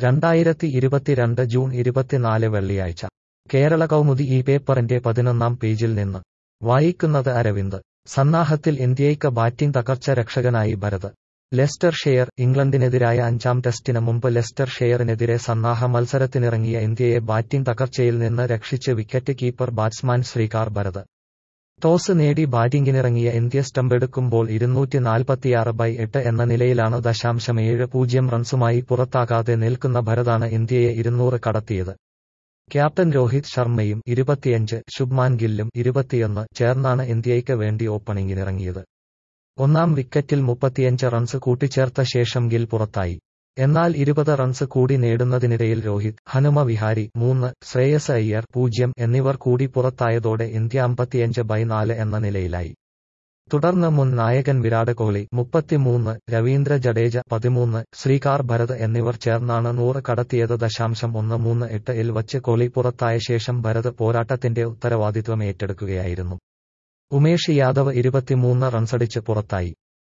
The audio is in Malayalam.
രണ്ടായിരത്തി ഇരുപത്തിരണ്ട് ജൂൺ ഇരുപത്തിനാല് വെള്ളിയാഴ്ച കേരള കൗമുദി ഈ പേപ്പറിന്റെ പതിനൊന്നാം പേജിൽ നിന്ന് വായിക്കുന്നത് അരവിന്ദ് സന്നാഹത്തിൽ ഇന്ത്യയ്ക്ക് ബാറ്റിംഗ് തകർച്ച രക്ഷകനായി ഭരത് ലെസ്റ്റർ ഷെയർ ഇംഗ്ലണ്ടിനെതിരായ അഞ്ചാം ടെസ്റ്റിന് മുമ്പ് ലെസ്റ്റർ ഷെയറിനെതിരെ സന്നാഹ മത്സരത്തിനിറങ്ങിയ ഇന്ത്യയെ ബാറ്റിംഗ് തകർച്ചയിൽ നിന്ന് രക്ഷിച്ച് wicket keeper batsman Srikar Bharat toss നേടി ബാറ്റിംഗിനിറങ്ങിയ ഇന്ത്യ സ്റ്റമ്പെടുക്കുമ്പോൾ ഇരുന്നൂറ്റി നാൽപ്പത്തിയാറ് ബൈ എട്ട് എന്ന നിലയിലാണ് ദശാംശം ഏഴ് പൂജ്യം റൺസുമായി പുറത്താകാതെ നിൽക്കുന്ന ഭരതാണ് ഇന്ത്യയെ ഇരുന്നൂറ് കടത്തിയത് ക്യാപ്റ്റൻ രോഹിത് ശർമ്മയും ഇരുപത്തിയഞ്ച് ശുഭ്മാൻ ഗില്ലും ഇരുപത്തിയൊന്ന് ചേർന്നാണ് ഇന്ത്യയ്ക്ക് വേണ്ടി ഓപ്പണിംഗിനിറങ്ങിയത് ഒന്നാം വിക്കറ്റിൽ മുപ്പത്തിയഞ്ച് റൺസ് കൂട്ടിച്ചേർത്ത ശേഷം ഗിൽ പുറത്തായി എന്നാൽ ഇരുപത് റൺസ് കൂടി നേടുന്നതിനിടയിൽ രോഹിത് ഹനുമ വിഹാരി മൂന്ന് ശ്രേയസ് അയ്യർ പൂജ്യം എന്നിവർ കൂടി പുറത്തായതോടെ ഇന്ത്യ അമ്പത്തിയഞ്ച് ബൈ നാല് എന്ന നിലയിലായി തുടർന്ന് മുൻ നായകൻ വിരാട് കോഹ്ലി മുപ്പത്തിമൂന്ന് രവീന്ദ്ര ജഡേജ പതിമൂന്ന് ശ്രീകാർ ഭരത് എന്നിവർ ചേർന്നാണ് നൂറ് കടത്തിയത് ദശാംശം ഒന്ന് മൂന്ന് എട്ട് ഇൽ വച്ച് കോഹ്ലി പുറത്തായ ശേഷം ഭരത് പോരാട്ടത്തിന്റെ ഉത്തരവാദിത്വം ഏറ്റെടുക്കുകയായിരുന്നു ഉമേഷ് യാദവ് ഇരുപത്തിമൂന്ന് റൺസടിച്ച് പുറത്തായി